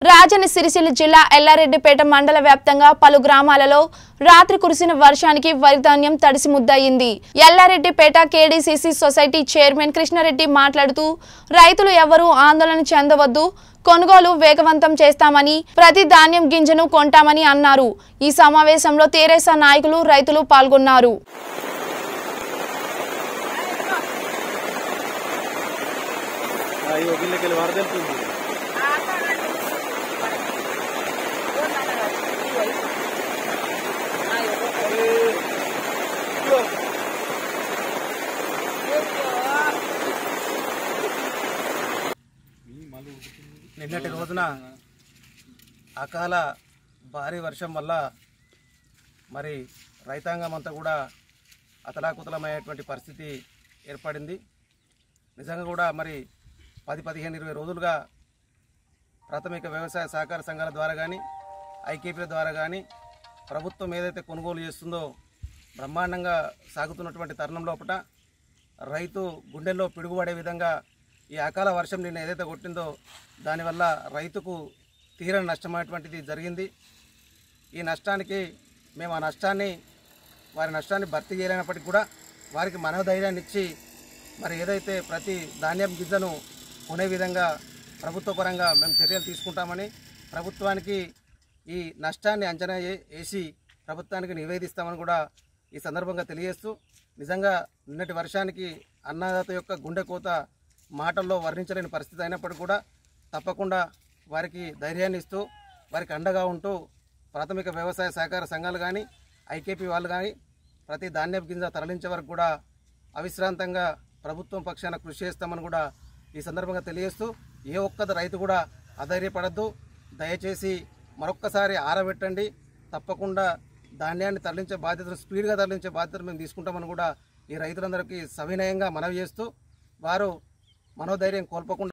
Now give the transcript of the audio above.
రాజన్న సిరిసిల్ల జిల్లా ఎల్లారెడ్డిపేట మండల వ్యాప్తంగా పలు గ్రామాలలో రాత్రి కురిసిన వర్షానికి వరి ధాన్యం తడిసి ముద్దయింది Yellareddypet KDCC society chairman Krishnareddy మాట్లాడుతూ రైతులు ఎవరూ ఆందోళన చెందవద్దు కొనుగోలు వేగవంతం చేస్తామని ప్రతి ధాన్యం గింజను కొంటామని అన్నారు ఈ సమావేశంలో తేరేసా నాయకులు రైతులు పాల్గొన్నారు అయ్యో వీళ్ళకి వరద వెళ్తుంది నిన్నటి రోజున అకాల భారీ వర్షం వల్ల మరి రైతాంగం అంతా కూడా అతలాకుతలమయ్యేటువంటి పరిస్థితి ఏర్పడింది నిజంగా కూడా మరి పది పదిహేను ఇరవై రోజులుగా ప్రాథమిక వ్యవసాయ సహకార సంఘాల ద్వారా కానీ ఐకేపీల ద్వారా కానీ ప్రభుత్వం ఏదైతే కొనుగోలు చేస్తుందో బ్రహ్మాండంగా సాగుతున్నటువంటి తరుణం లోపల రైతు గుండెల్లో పిడుగుపడే విధంగా ఈ అకాల వర్షం నిన్న ఏదైతే కొట్టిందో దానివల్ల రైతుకు తీరని నష్టమైనటువంటిది జరిగింది ఈ నష్టానికి మేము ఆ నష్టాన్ని వారి నష్టాన్ని భర్తీ చేయలేనప్పటికీ కూడా వారికి మనోధైర్యాన్ని ఇచ్చి మరి ఏదైతే ప్రతి ధాన్యం గింజను కొనే విధంగా ప్రభుత్వ పరంగా మేము చర్యలు తీసుకుంటామని ప్రభుత్వానికి ఈ నష్టాన్ని అంచనా వే- వేసి ప్రభుత్వానికి నివేదిస్తామని కూడా ఈ సందర్భంగా తెలియజేస్తూ నిజంగా నిన్నటి వర్షానికి అన్నదాత యొక్క గుండె కోత మాటల్లో వర్ణించలేని పరిస్థితి అయినప్పటికీ కూడా తప్పకుండా వారికి ధైర్యాన్ని ఇస్తూ వారికి అండగా ఉంటూ ప్రాథమిక వ్యవసాయ సహకార సంఘాలు కానీ ఐకేపీ వాళ్ళు కానీ ప్రతి ధాన్యపు గింజ తరలించే వరకు కూడా అవిశ్రాంతంగా ప్రభుత్వం పక్షాన కృషి చేస్తామని కూడా ఈ సందర్భంగా తెలియజేస్తూ ఏ ఒక్క రైతు కూడా అధైర్యపడద్దు దయచేసి మరొక్కసారి ఆరబెట్టండి తప్పకుండా ధాన్యాన్ని తరలించే బాధ్యతను స్పీడ్గా తరలించే బాధ్యతను మేము తీసుకుంటామని కూడా ఈ రైతులందరికీ సవినయంగా మనవి చేస్తూ వారు మనోధైర్యం కోల్పోకుండా